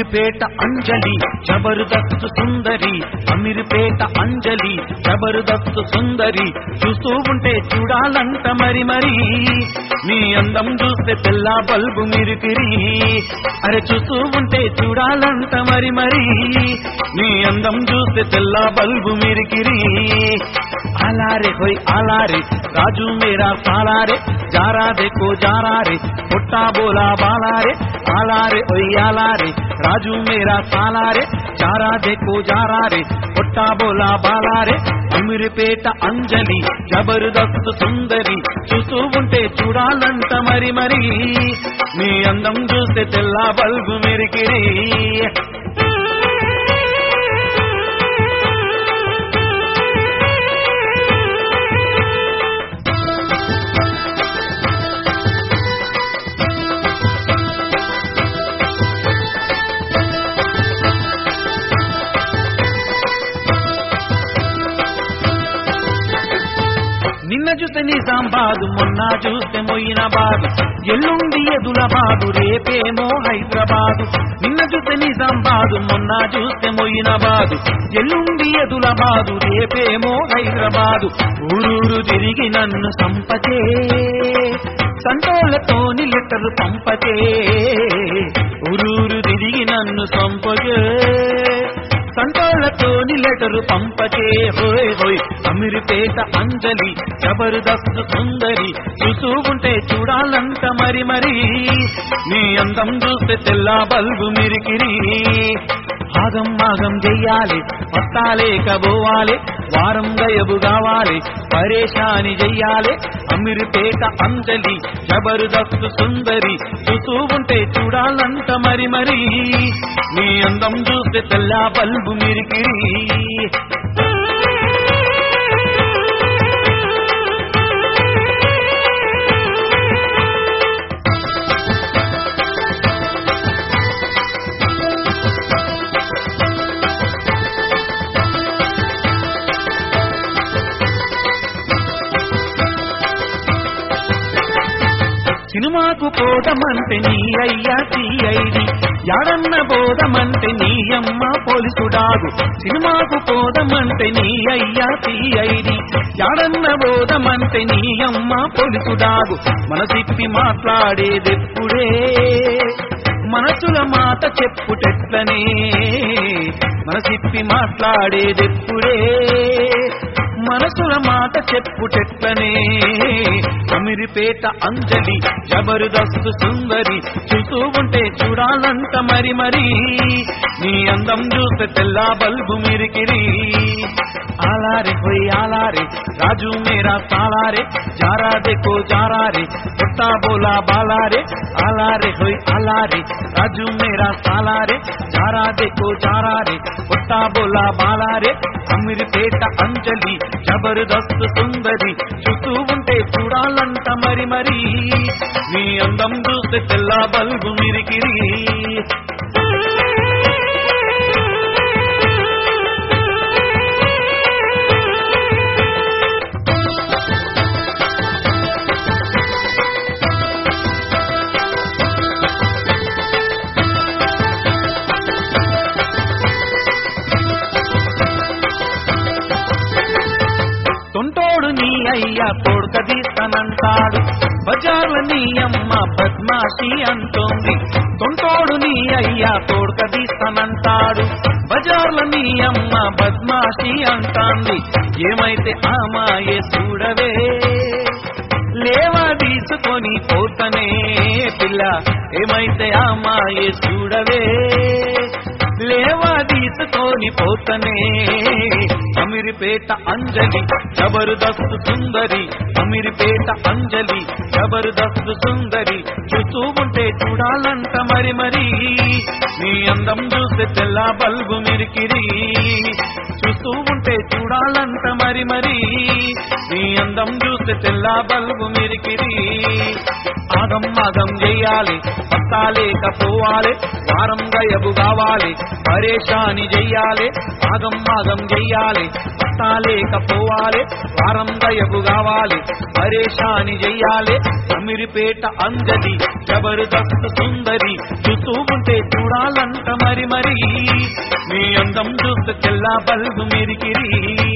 అమీర్పేట అంజలి జబర్దస్త్ సుందరి అమీర్పేట అంజలి జబర్దస్త్ సుందరి చూస్తూ ఉంటే చూడాలంట మరి మరి నీ అందం చూస్తే తెల్ల బల్బు మిరికిరి అరే చూస్తూ ఉంటే చూడాలంట మరి మరి నీ అందం చూస్తే తెల్ల బల్బు మిరికిరి అలారే హోయ్ అలారే రాజు మేరా సాలారే జారా దేకో జారా రే పుట్టా బోలా బాలారే ఆలారే ఓయ్ ఆలారే రాజు మేరా సాలారే జారా దేకో జారా రే పుట్టా బోలా బాలారే అమీర్పేట అంజలి జబర్దస్త్ సుందరి చూస్తూ ఉంటే చూడాలంట మరి మరి నీ అందం చూస్తే తెల్ల బల్బు మెరికిరి నిన్న చూస్తే నిజామాబాదు మొన్న చూస్తే మొయినాబాదు ఎల్లుండి ఎదులబాదు రేపేమో హైదరాబాదు నిన్న చూస్తే నిజామాబాదు మొన్న చూస్తే మొయినాబాదు ఎల్లుండి ఎదులబాదు రేపేమో హైదరాబాదు ఊరూరు తిరిగి నన్ను సంపతే సంటోలతోని లెటరు పంపతే ఊరూరు తిరిగి నన్ను సంపతే సంటోలతోని లెటరు పంపతే హోయ్ హోయ్ అమీర్పేట అంజలి జబర్దస్త్ సుందరి చూస్తూ ఉంటే చూడాలంట మరి మరి నీ అందం చూస్తే తెల్ల బల్బు మిరికిరి ఆగం ఆగం చెయ్యాలి పట్టాలేక పోవాలి వారం గయబు కావాలి పరేషాని చెయ్యాలి అమీర్పేట అంజలి జబర్దస్త్ సుందరి చూస్తూ ఉంటే చూడాలంట మరి మరి నీ అందం చూస్తే తెల్ల బల్బు మిరికిరి సినిమాకు పోదమంటే నీ అయ్యా సిఐడి యాడన్న బోధమంటే నీ అమ్మ పోలీసుడాగు సినిమాకు పోదమంటే నీ అయ్యా సిఐడి యాడన్న బోధమంటే నీ అమ్మ పోలీసుడాగు మన తిప్పి మాట్లాడేదెప్పుడే మనసుల మాట చెప్పుటెట్లనే మనసిప్పి మాట్లాడేదెప్పుడే మనసుల మాట చెప్పుటెట్లనే అమిరిపేట అంజలి జబర్దస్త్ సుందరి చూస్తూ ఉంటే చూడాలంట మరి మరి నీ అందం చూస్తే తెల్ల బల్బు మిరికిరి ఆలారే హోయ్ ఆలారే రాజు మేరా సాలారే జారా దేకో జారా రే పుట్టా బోలా బాలారే ఆలారే హోయ్ ఆలారే రాజు మేరా సాలారే జారా దేకో జారా రే పుట్టా బోలా బాలారే అమీర్పేట అంజలి జబర్దస్త్ సుందరి చూస్తూ ఉంటే చూడాలంట మరి మరి నీ అందం చూస్తే తెల్ల బల్బు మిరికిరి తొంటోడు నీ అయ్య తోడుకదీస్తానంటాడు బజార్ల నీ అమ్మ బద్మాషి అంటోంది తొంటోడు నీ అయ్య తోడుకదీస్తానంటాడు బజార్ల నీ అమ్మ బద్మాషి అంటాంది ఏమైతే ఆమాయే చూడవే లేవా తీసుకొని పోతనే పిల్ల ఏమైతే ఆమాయే చూడవే లేవా తీసుకొని పోతనే అమీర్పేట అంజలి జబర్దస్త్ సుందరి అమీర్పేట అంజలి జబర్దస్త్ సుందరి చూస్తూ ఉంటే చూడాలంట మరి మరి నీ అందం చూస్తే తెల్ల బల్బు మిరికిరి చూస్తూ ఉంటే చూడాలంట మరి మరి నీ అందం చూస్తే తెల్ల బల్బు మిరికిరి ఆగం ఆగం చెయ్యాలి పత్తాలేకపోవాలి వారం గయబు కావాలి పరేషాని చెయ్యాలి ఆగం ఆగం చెయ్యాలి పత్తాలేకపోవాలి వారం గయబు కావాలి పరేషాని చెయ్యాలి అమీర్పేట అంజలి జబర్దస్త్ సుందరి చూస్తూ ఉంటే చూడాలంట మరి మరి నీ అందం చూస్తే తెల్ల బల్బు మెరికిరి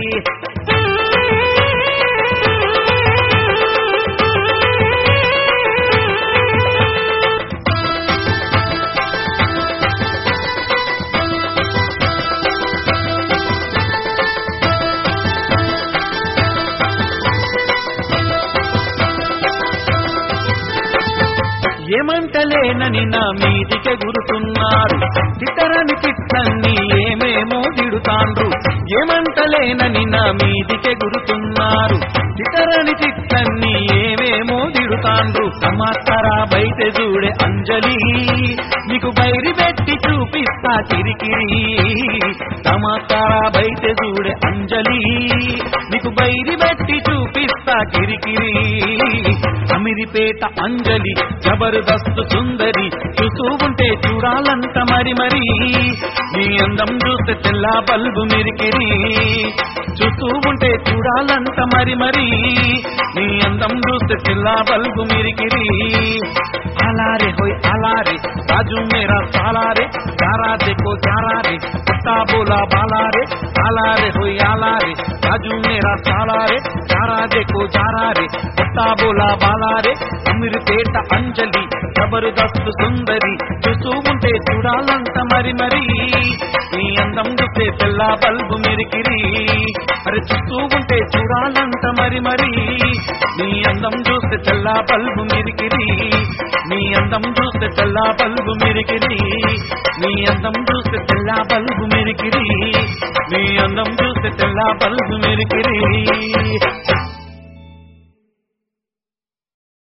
ఏమంటలేనని నా మీదికే గురుతున్నారు తిట్టరని తిట్టన్ని ఏమేమో తిడుతాండ్రు ఏమంటలేనని నా మీదికే గురుతున్నారు తిట్టరని తిట్టన్ని ఏమేమో తిడుతాండ్రు సమాత్తరా బయట చూడే అంజలి నీకు బైరి పెట్టి చూపిస్తా కిరికిరి సమాత్తరా బయట చూడే అంజలి నీకు బైరి పెట్టి చూపిస్తా కిరికిరి అమిరిపేట అంజలి జబర్దస్త్ సుందరి చూస్తూ ఉంటే చూడాలంట మరి మరి నీ అందం చూస్తే తెల్ల బల్బు మెరికిరి చూస్తూ ఉంటే చూడాలంట మరి మరి నీ అందం చూస్తే తెల్ల బల్బు మెరికిరి అలారే హోయ్ అలారే రాజు మేరా సాలారే జారా देखो जारा रे कुत्ता बोला बाला रे आला रे होई आला रे राजू मेरा साला रे जारा देखो जारा रे कुत्ता बोला బాలా రే అమీర్పేట అంజలి జబర్దస్త్ సుందరి చూస్తూ ఉంటే చూడాలంట మరి మరి నీ అందం చూస్తే తెల్ల బల్బు మెరికిరి అరే చూస్తూ ఉంటే చూడాలంట మరి మరి నీ అందం చూస్తే తెల్ల బల్బు మెరికిరి నీ అందం చూస్తే తెల్ల బల్బు మెరికిరి నీ అందం చూస్తే తెల్ల బల్బు మెరికిరి నీ అందం చూస్తే తెల్ల బల్బు మెరికిరి